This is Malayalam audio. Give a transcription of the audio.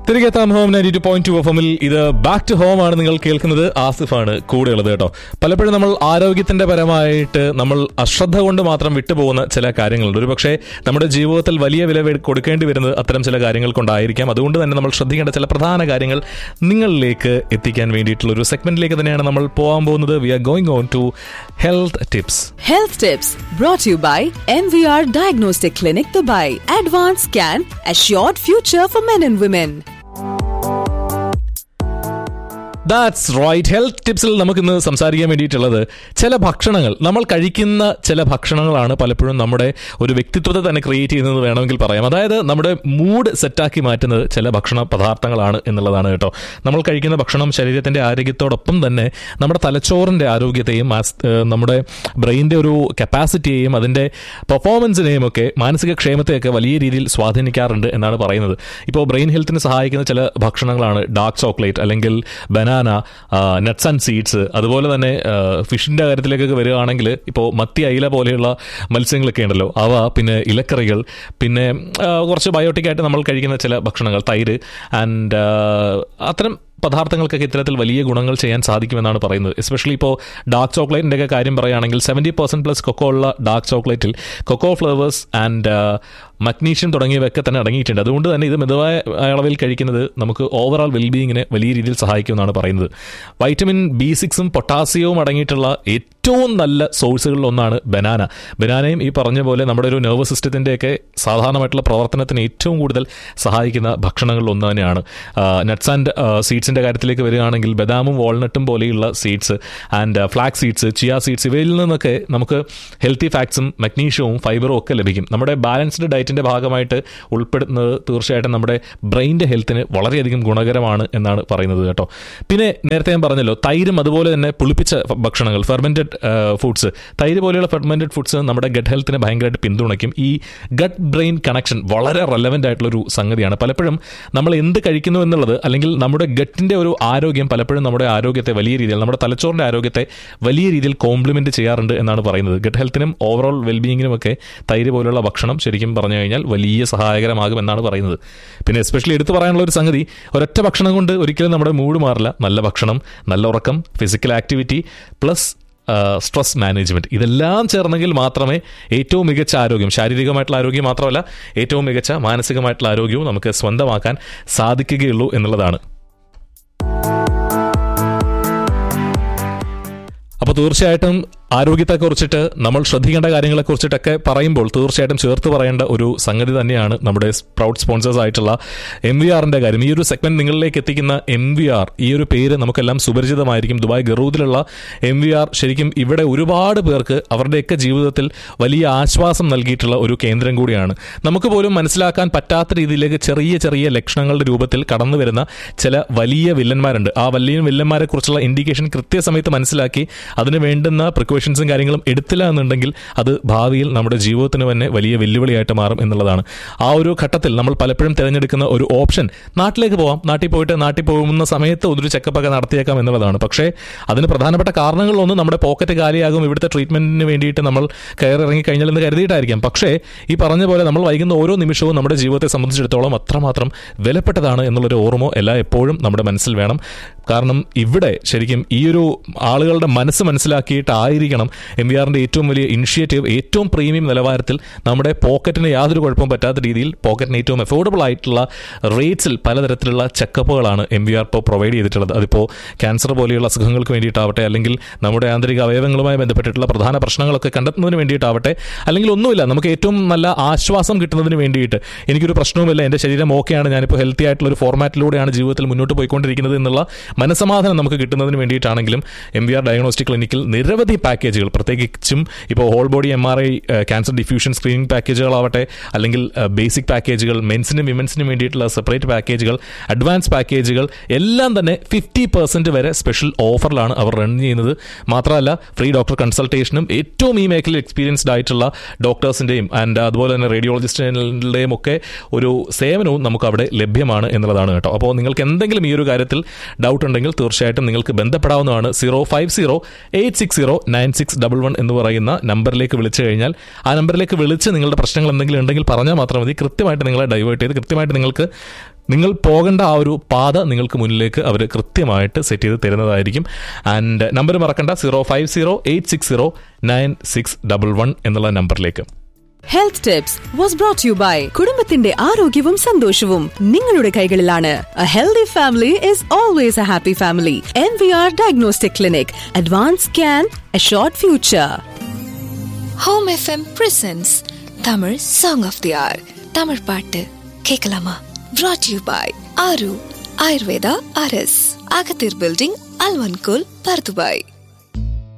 തിരികെ എത്താം home ninety two point two F എമ്മിൽ ഇത് ബാക്ക് ടു ഹോം ആണ് നിങ്ങൾ കേൾക്കുന്നത് ആസിഫാണ് കൂടെയുള്ളത് കേട്ടോ പലപ്പോഴും നമ്മൾ ആരോഗ്യത്തിന്റെ പരമായിട്ട് നമ്മൾ അശ്രദ്ധ കൊണ്ട് മാത്രം വിട്ടുപോകുന്ന ചില കാര്യങ്ങളുണ്ട് ഒരു പക്ഷേ നമ്മുടെ ജീവിതത്തിൽ വലിയ വില വെ- കൊടുക്കേണ്ടി വരുന്നത് അത്തരം ചില കാര്യങ്ങൾ കൊണ്ടായിരിക്കാം അതുകൊണ്ട് തന്നെ നമ്മൾ ശ്രദ്ധിക്കേണ്ട ചില പ്രധാന കാര്യങ്ങൾ നിങ്ങളിലേക്ക് എത്തിക്കാൻ വേണ്ടിയിട്ടുള്ള ഒരു സെഗ്മെന്റിലേക്ക് തന്നെയാണ് നമ്മൾ പോകാൻ പോകുന്നത് we are going on to health tips Health Tips brought to you by MVR Diagnostic Clinic Dubai. Advanced Scan, assured future for men and women. That's right health ടിപ്സിൽ നമുക്കിന്ന് സംസാരിക്കാൻ വേണ്ടിയിട്ടുള്ളത് ചില ഭക്ഷണങ്ങൾ നമ്മൾ കഴിക്കുന്ന ചില ഭക്ഷണങ്ങളാണ് പലപ്പോഴും നമ്മുടെ ഒരു വ്യക്തിത്വത്തെ തന്നെ ക്രിയേറ്റ് ചെയ്യുന്നത് വേണമെങ്കിൽ പറയാം അതായത് നമ്മുടെ മൂഡ് സെറ്റാക്കി മാറ്റുന്നത് ചില ഭക്ഷണ പദാർത്ഥങ്ങളാണ് എന്നുള്ളതാണ് കേട്ടോ നമ്മൾ കഴിക്കുന്ന ഭക്ഷണം ശരീരത്തിന്റെ ആരോഗ്യത്തോടൊപ്പം തന്നെ നമ്മുടെ തലച്ചോറിന്റെ ആരോഗ്യത്തെയും ആസ്- ഏഹ് നമ്മുടെ ബ്രെയിനിന്റെ ഒരു കപ്പാസിറ്റിയെയും അതിന്റെ പെർഫോമൻസിനെയും ഒക്കെ മാനസിക ക്ഷേമത്തെയൊക്കെ വലിയ രീതിയിൽ സ്വാധീനിക്കാറുണ്ട് എന്നാണ് പറയുന്നത് ഇപ്പോൾ ബ്രെയിൻ ഹെൽത്തിന് സഹായിക്കുന്ന ചില ഭക്ഷണങ്ങളാണ് ഡാർക്ക് ചോക്ലേറ്റ് അല്ലെങ്കിൽ ബനാന നട്ട്സ് ആൻഡ് സീഡ്സ് അതുപോലെ തന്നെ ഫിഷിന്റെ കാര്യത്തിലേക്കൊക്കെ വരികയാണെങ്കിൽ ഇപ്പോൾ മത്തി അയില പോലെയുള്ള മത്സ്യങ്ങളൊക്കെ ഉണ്ടല്ലോ അവ പിന്നെ ഇലക്കറികൾ പിന്നെ ആ, കുറച്ച് ബയോട്ടിക് ആയിട്ട് നമ്മൾ കഴിക്കുന്ന ചില ഭക്ഷണങ്ങൾ തൈര് ആൻഡ് അത്തരം പദാർത്ഥങ്ങൾക്കൊക്കെ ഇത്തരത്തിൽ വലിയ ഗുണങ്ങൾ ചെയ്യാൻ സാധിക്കുമെന്നാണ് പറയുന്നത് എസ്പെഷ്യലി ഇപ്പോൾ ഡാർക്ക് ചോക്ലേറ്റിൻ്റെ ഒക്കെ കാര്യം പറയുകയാണെങ്കിൽ സെവൻറ്റി പെർസെൻറ്റ് പ്ലസ് കൊക്കോ ഉള്ള ഡാർക്ക് ചോക്ലേറ്റിൽ കൊക്കോ ഫ്ലേവേഴ്സ് ആൻഡ് മഗ്നീഷ്യം തുടങ്ങിയവയൊക്കെ തന്നെ അടങ്ങിയിട്ടുണ്ട് അതുകൊണ്ട് തന്നെ ഇത് മിതമായ അളവിൽ കഴിക്കുന്നത് നമുക്ക് ഓവറോൾ വെൽബീയിങ്ങിനെ വലിയ രീതിയിൽ സഹായിക്കുമെന്നാണ് പറയുന്നത് വൈറ്റമിൻ ബി സിക്സും പൊട്ടാസ്യവും അടങ്ങിയിട്ടുള്ള ഏറ്റവും നല്ല സോഴ്സുകളിൽ ഒന്നാണ് ബനാന ബനാനയും ഈ പറഞ്ഞ പോലെ നമ്മുടെ ഒരു നെർവസ് സിസ്റ്റത്തിൻ്റെയൊക്കെ സാധാരണമായിട്ടുള്ള പ്രവർത്തനത്തിന് ഏറ്റവും കൂടുതൽ സഹായിക്കുന്ന ഭക്ഷണങ്ങളിൽ ഒന്ന് തന്നെയാണ് നട്ട്സ് ആൻഡ് സീഡ്സിൻ്റെ കാര്യത്തിലേക്ക് വരികയാണെങ്കിൽ ബദാമും വാൾനട്ടും പോലെയുള്ള seeds and flax seeds chia seeds ഇവയിൽ നിന്നൊക്കെ നമുക്ക് ഹെൽത്തി ഫാക്ട്സും മഗ്നീഷ്യവും ഫൈബറും ഒക്കെ ലഭിക്കും നമ്മുടെ ബാലൻസ്ഡ് ഡയറ്റിൻ്റെ ഭാഗമായിട്ട് ഉൾപ്പെടുത്തുന്നത് തീർച്ചയായിട്ടും നമ്മുടെ ബ്രെയിൻ്റെ ഹെൽത്തിന് വളരെയധികം ഗുണകരമാണ് എന്നാണ് പറയുന്നത് കേട്ടോ പിന്നെ നേരത്തെ ഞാൻ പറഞ്ഞല്ലോ തൈരും അതുപോലെ തന്നെ പുളിപ്പിച്ച ഫ- ഭക്ഷണങ്ങൾ ഫെർമെൻറ്റഡ് ഫുഡ്സ് തൈര് പോലെയുള്ള ഫെർമെൻറ്റഡ് ഫുഡ്സ് നമ്മുടെ ഗട്ട് ഹെൽത്തിനെ ഭയങ്കരമായിട്ട് പിന്തുണയ്ക്കും ഈ ഗട്ട് ബ്രെയിൻ കണക്ഷൻ വളരെ റെലവൻ്റ് ആയിട്ടുള്ളൊരു സംഗതിയാണ് പലപ്പോഴും നമ്മൾ എന്ത് കഴിക്കുന്നു എന്നുള്ളത് അല്ലെങ്കിൽ നമ്മുടെ ഗട്ടിൻ്റെ ഒരു ആരോഗ്യം പലപ്പോഴും നമ്മുടെ ആരോഗ്യത്തെ വലിയ രീതിയിൽ നമ്മുടെ തലച്ചോറിൻ്റെ ആരോഗ്യത്തെ വലിയ രീതിയിൽ കോംപ്ലിമെൻറ്റ് ചെയ്യാറുണ്ട് എന്നാണ് പറയുന്നത് ഗട്ട് ഹെൽത്തിനും ഓവറോൾ വെൽബീയിങ്ങിനും ഒക്കെ തൈര് പോലുള്ള ഭക്ഷണം ശരിക്കും പറഞ്ഞു കഴിഞ്ഞാൽ വലിയ സഹായകരമാകും എന്നാണ് പറയുന്നത് പിന്നെ എസ്പെഷ്യലി എടുത്തു പറയാനുള്ള ഒരു സംഗതി ഒരൊറ്റ ഭക്ഷണം കൊണ്ട് ഒരിക്കലും നമ്മുടെ മൂഡ് മാറില്ല നല്ല ഭക്ഷണം നല്ല ഉറക്കം physical activity plus stress management ഇതെല്ലാം ചേർന്നെങ്കിൽ മാത്രമേ ഏറ്റവും മികച്ച ആരോഗ്യം ശാരീരികമായിട്ടുള്ള ആരോഗ്യം മാത്രമല്ല ഏറ്റവും മികച്ച മാനസികമായിട്ടുള്ള ആരോഗ്യവും നമുക്ക് സ്വന്തമാക്കാൻ സാധിക്കുകയുള്ളൂ എന്നുള്ളതാണ് അപ്പോൾ തീർച്ചയായിട്ടും ആരോഗ്യത്തെക്കുറിച്ചിട്ട് നമ്മൾ ശ്രദ്ധിക്കേണ്ട കാര്യങ്ങളെക്കുറിച്ചിട്ടൊക്കെ പറയുമ്പോൾ തീർച്ചയായിട്ടും ചേർത്ത് പറയേണ്ട ഒരു സംഗതി തന്നെയാണ് നമ്മുടെ പ്രൗഡ് സ്പോൺസേഴ്സ് ആയിട്ടുള്ള എം വി ആറിൻ്റെ കാര്യം ഈ ഒരു സെഗ്മെന്റ് നിങ്ങളിലേക്ക് എത്തിക്കുന്ന എം വി ആർ ഈ ഒരു പേര് നമുക്കെല്ലാം സുപരിചിതമായിരിക്കും ദുബായ് ഗറൂദിലുള്ള എം വി ആർ ശരിക്കും ഇവിടെ ഒരുപാട് പേർക്ക് അവരുടെയൊക്കെ ജീവിതത്തിൽ വലിയ ആശ്വാസം നൽകിയിട്ടുള്ള ഒരു കേന്ദ്രം കൂടിയാണ് നമുക്ക് പോലും മനസ്സിലാക്കാൻ പറ്റാത്ത രീതിയിലേക്ക് ചെറിയ ചെറിയ ലക്ഷണങ്ങളുടെ രൂപത്തിൽ കടന്നു വരുന്ന ചില വലിയ വില്ലന്മാരുണ്ട് ആ വലിയ വില്ലന്മാരെ കുറിച്ചുള്ള ഇൻഡിക്കേഷൻ കൃത്യസമയത്ത് മനസ്സിലാക്കി അതിന് വേണ്ടുന്ന പ്രിക്കോഷൻസും കാര്യങ്ങളും എടുത്തില്ല എന്നുണ്ടെങ്കിൽ അത് ഭാവിയിൽ നമ്മുടെ ജീവിതത്തിന് തന്നെ വലിയ വെല്ലുവിളിയായിട്ട് മാറും എന്നുള്ളതാണ് ആ ഒരു ഘട്ടത്തിൽ നമ്മൾ പലപ്പോഴും തിരഞ്ഞെടുക്കുന്ന ഒരു ഓപ്ഷൻ നാട്ടിലേക്ക് പോവാം നാട്ടിൽ പോയിട്ട് നാട്ടിൽ പോകുന്ന സമയത്ത് ഒരു ചെക്കപ്പ് ഒക്കെ നടത്തിയേക്കാം എന്നുള്ളതാണ് പക്ഷേ അതിന് പ്രധാനപ്പെട്ട കാരണങ്ങളിലൊന്നും നമ്മുടെ പോക്കറ്റ് കാലിയാകും ഇവിടുത്തെ ട്രീറ്റ്മെന്റിന് വേണ്ടിയിട്ട് നമ്മൾ കയറി ഇറങ്ങി കഴിഞ്ഞാൽ എന്ന് കരുതിയിട്ടായിരിക്കാം പക്ഷേ ഈ പറഞ്ഞ പോലെ നമ്മൾ വൈകുന്ന ഓരോ നിമിഷവും നമ്മുടെ ജീവിതത്തെ സംബന്ധിച്ചിടത്തോളം അത്രമാത്രം വിലപ്പെട്ടതാണ് എന്നുള്ളൊരു ഓർമ്മ എല്ലാ എപ്പോഴും നമ്മുടെ മനസ്സിൽ വേണം കാരണം ഇവിടെ ശരിക്കും ഈ ഒരു ആളുകളുടെ മനസ്സ് മനസ്സിലാക്കിയിട്ടായിരിക്കണം എം വി ആറിന്റെ ഏറ്റവും വലിയ ഇനിഷ്യേറ്റീവ് ഏറ്റവും പ്രീമിയം നിലവാരത്തിൽ നമ്മുടെ പോക്കറ്റിന് യാതൊരു കുഴപ്പവും പറ്റാത്ത രീതിയിൽ പോക്കറ്റിന് ഏറ്റവും അഫോർഡബിൾ ആയിട്ടുള്ള റേറ്റ്സിൽ പലതരത്തിലുള്ള ചെക്കപ്പുകളാണ് എം വി ആർ ഇപ്പോൾ പ്രൊവൈഡ് ചെയ്തിട്ടുള്ളത് അതിപ്പോൾ ക്യാൻസർ പോലെയുള്ള അസുഖങ്ങൾക്ക് വേണ്ടിയിട്ടാവട്ടെ അല്ലെങ്കിൽ നമ്മുടെ ആന്തരിക അവയവങ്ങളുമായി ബന്ധപ്പെട്ടിട്ടുള്ള പ്രധാന പ്രശ്നങ്ങളൊക്കെ കണ്ടെത്തുന്നതിന് വേണ്ടിയിട്ടാവട്ടെ അല്ലെങ്കിൽ ഒന്നുമില്ല നമുക്ക് ഏറ്റവും നല്ല ആശ്വാസം കിട്ടുന്നതിന് വേണ്ടിയിട്ട് എനിക്കൊരു പ്രശ്നവുമില്ല എൻ്റെ ശരീരം ഓക്കെയാണ് ഞാനിപ്പോൾ ഹെൽത്തി ആയിട്ടുള്ള ഒരു ഫോർമാറ്റിലൂടെയാണ് ജീവിതത്തിൽ മുന്നോട്ട് പോയിക്കൊണ്ടിരിക്കുന്നത് എന്നുള്ള മനസമാധാനം നമുക്ക് കിട്ടുന്നതിന് വേണ്ടിയിട്ടാണെങ്കിലും എം വി ആർ ഡയഗ്നോസ്റ്റിക് ക്ലിനിക്കിൽ നിരവധി പാക്കേജുകൾ പ്രത്യേകിച്ചും ഇപ്പോൾ whole body M R I cancer diffusion screening പാക്കേജുകളാവട്ടെ അല്ലെങ്കിൽ ബേസിക് പാക്കേജുകൾ മെൻസിനും വിമൻസിനും വേണ്ടിയിട്ടുള്ള സെപ്പറേറ്റ് പാക്കേജുകൾ അഡ്വാൻസ് പാക്കേജുകൾ എല്ലാം തന്നെ ഫിഫ്റ്റി പെർസെൻറ്റ് വരെ സ്പെഷ്യൽ ഓഫറിലാണ് അവർ റൺ ചെയ്യുന്നത് മാത്രമല്ല ഫ്രീ ഡോക്ടർ കൺസൾട്ടേഷനും ഏറ്റവും ഈ മേഖലയിൽ എക്സ്പീരിയൻസ്ഡ് ആയിട്ടുള്ള ഡോക്ടേഴ്സിൻ്റെയും ആൻഡ് അതുപോലെ തന്നെ റേഡിയോളജിസ്റ്റിൻ്റെയും ഒക്കെ ഒരു സേവനവും നമുക്ക് അവിടെ ലഭ്യമാണ് എന്നുള്ളതാണ് കേട്ടോ അപ്പോൾ നിങ്ങൾക്ക് എന്തെങ്കിലും ഈ ഒരു കാര്യത്തിൽ ഡൗട്ട് ഉണ്ടെങ്കിൽ തീർച്ചയായിട്ടും നിങ്ങൾക്ക് ബന്ധപ്പെടാവുന്നതാണ് zero five zero eight six zero nine six double one എന്ന് പറയുന്ന നമ്പറിലേക്ക് വിളിച്ചു കഴിഞ്ഞാൽ ആ നമ്പറിലേക്ക് വിളിച്ച് നിങ്ങളുടെ പ്രശ്നങ്ങൾ എന്തെങ്കിലും ഉണ്ടെങ്കിൽ പറഞ്ഞാൽ മാത്രം മതി കൃത്യമായിട്ട് നിങ്ങളെ ഡൈവേർട്ട് ചെയ്ത് കൃത്യമായിട്ട് നിങ്ങൾക്ക് നിങ്ങൾ പോകേണ്ട ആ ഒരു പാത നിങ്ങൾക്ക് മുന്നിലേക്ക് അവർ കൃത്യമായിട്ട് സെറ്റ് ചെയ്ത് തരുന്നതായിരിക്കും ആൻഡ് നമ്പർ മറക്കണ്ട zero five zero eight six zero nine six double one എന്നുള്ള നമ്പറിലേക്ക് health tips was brought you by കുടുംബത്തിന്റെ ആരോഗ്യവും സന്തോഷവും നിങ്ങളുടെ കൈകളിലാണ് a healthy family is always a happy family N V R diagnostic clinic advance scan a short future home F M presents Tamil song of the hour Tamil பாட்டு கேட்கலாமா brought யூ பாய் ஆரு ஆயுர்வேதா அரஸ் அகத்தீர் பில்டிங் அல்வன்கோல் பர்துபாய்